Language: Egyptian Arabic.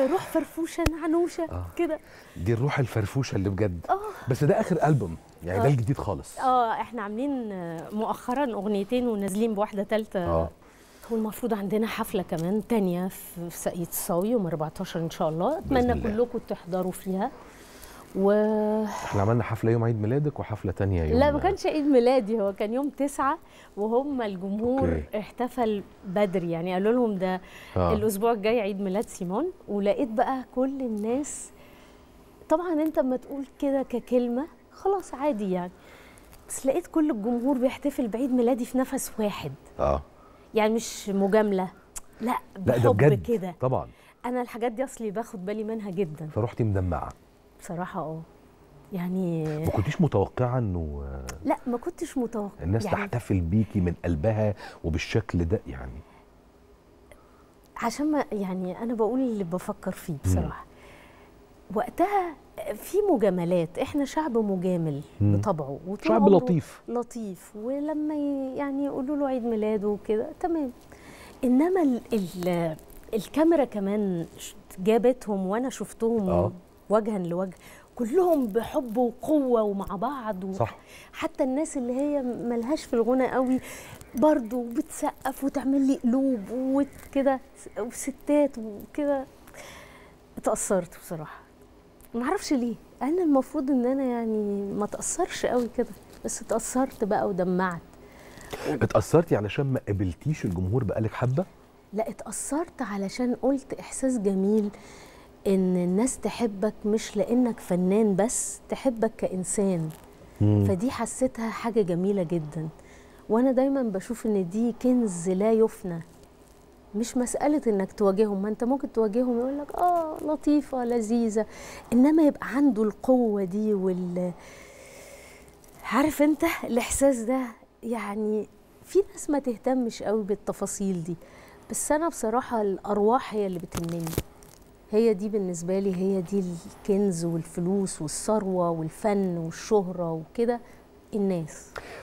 روح فرفوشه نعنوشه آه. كده دي الروح الفرفوشه اللي بجد اه بس ده اخر البوم يعني ده آه. الجديد خالص اه احنا عاملين آه، مؤخرا اغنيتين ونازلين بواحده ثالثه اه هو المفروض عندنا حفله كمان تانية في في ساقية الصاوي يوم 14 ان شاء الله اتمنى الله. كلكم تحضروا فيها و احنا عملنا حفله يوم عيد ميلادك وحفله تانية يوم لا ما كانش عيد ميلادي هو كان يوم تسعة وهم الجمهور أوكي. احتفل بدري يعني قالوا لهم ده آه. الاسبوع الجاي عيد ميلاد سيمون ولقيت بقى كل الناس طبعا انت اما تقول كده ككلمه خلاص عادي يعني بس لقيت كل الجمهور بيحتفل بعيد ميلادي في نفس واحد اه يعني مش مجامله لا لا ده بحب بجد كده طبعا انا الحاجات دي اصلي باخد بالي منها جدا فروحتي مدمعه بصراحه اه يعني ما كنتيش متوقعه انه لا ما كنتش متوقع الناس يعني تحتفل بيكي من قلبها وبالشكل ده يعني عشان ما يعني انا بقول اللي بفكر فيه بصراحه وقتها في مجاملات احنا شعب مجامل مم. بطبعه وطول شعب عمره لطيف لطيف ولما ي- يعني يقولوا له عيد ميلاده وكده تمام انما ال ال الكاميرا كمان ش- جابتهم وانا شفتهم آه. وجها لوجه كلهم بحب وقوه ومع بعض و... صح حتى الناس اللي هي ملهاش في الغنى قوي برضو بتسقف وتعمل لي قلوب وكده وستات وكده اتأثرت بصراحة ما اعرفش ليه انا المفروض ان انا يعني ما اتأثرش قوي كده بس اتأثرت بقى ودمعت اتأثرتي علشان ما قابلتيش الجمهور بقالك حبه لا اتأثرت علشان قلت احساس جميل ان الناس تحبك مش لانك فنان بس تحبك كإنسان فدي حسيتها حاجة جميلة جدا وأنا دايما بشوف إن دي كنز لا يفنى مش مسألة إنك تواجههم ما أنت ممكن تواجههم يقول لك آه لطيفة لذيذة إنما يبقى عنده القوة دي وال عارف أنت الإحساس ده يعني في ناس ما تهتمش قوي بالتفاصيل دي بس أنا بصراحة الأرواح هي اللي بتهمني هي دي بالنسبة لي هي دي الكنز والفلوس والثروة والفن والشهرة وكده الناس